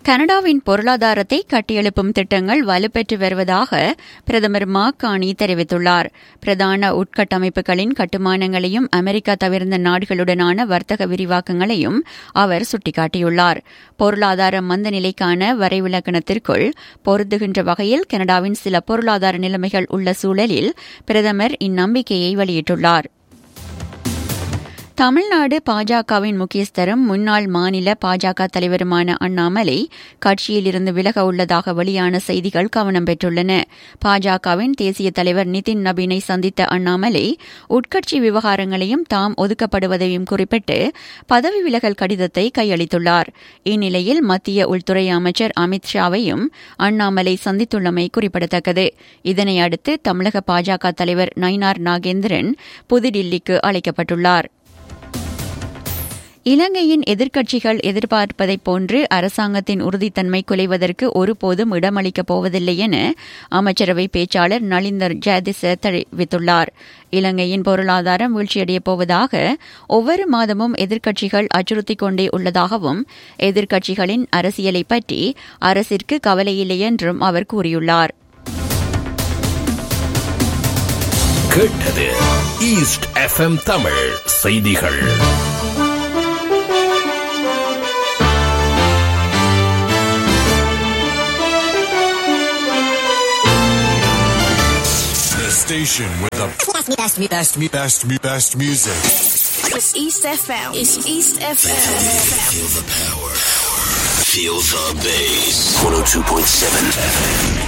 கனடாவின் பொருளாதாரத்தை கட்டியெழுப்பும் திட்டங்கள் வலுப்பெற்று வருவதாக பிரதமர் மாக்கானி தெரிவித்துள்ளார் பிரதான உட்கட்டமைப்புகளின் கட்டுமானங்களையும் அமெரிக்கா தவிர்ந்த நாடுகளுடனான வர்த்தக விரிவாக்கங்களையும் அவர் சுட்டிக்காட்டியுள்ளார் பொருளாதார மந்த நிலைக்கான வரைவிலக்கணத்திற்குள் பொருந்துகின்ற வகையில் கனடாவின் சில பொருளாதார நிலைமைகள் உள்ள சூழலில் பிரதமர் இந்நம்பிக்கையை வெளியிட்டுள்ளார் தமிழ்நாடு பாஜகவின் முக்கியஸ்தரும் முன்னாள் மாநில பாஜக தலைவருமான அண்ணாமலை கட்சியிலிருந்து விலக உள்ளதாக வெளியான செய்திகள் கவனம் பெற்றுள்ளன பாஜகவின் தேசிய தலைவர் நிதின் நபீனை சந்தித்த அண்ணாமலை உட்கட்சி விவகாரங்களையும் தாம் ஒதுக்கப்படுவதையும் குறிப்பிட்டு பதவி விலகல் கடிதத்தை கையளித்துள்ளார் இந்நிலையில் மத்திய உள்துறை அமைச்சர் அமித் ஷாவையும் அண்ணாமலை சந்தித்துள்ளமை குறிப்பிடத்தக்கது இதனை அடுத்து தமிழக பாஜக தலைவர் நயினார் நாகேந்திரன் புதுடில்லிக்கு அழைக்கப்பட்டுள்ளார் இலங்கையின் எதிர்க்கட்சிகள் எதிர்பார்ப்பதைப் போன்று அரசாங்கத்தின் உறுதித்தன்மை குலைவதற்கு ஒருபோதும் இடமளிக்கப் போவதில்லை என அமைச்சரவை பேச்சாளர் நளிந்தர் ஜெயதிச தெரிவித்துள்ளார் இலங்கையின் பொருளாதாரம் வீழ்ச்சியடையப் போவதாக ஒவ்வொரு மாதமும் எதிர்க்கட்சிகள் அச்சுறுத்திக் கொண்டே உள்ளதாகவும் எதிர்க்கட்சிகளின் அரசியலை பற்றி அரசிற்கு கவலையில்லை என்றும் அவர் கூறியுள்ளார் கேட்டது ஈஸ்ட் எஃப்எம் தமிழ் செய்திகள் The station with the Best, best, best, best, me, best, me, best music. It's East FM. It's East FM. Feel the bass. 102.7 FM.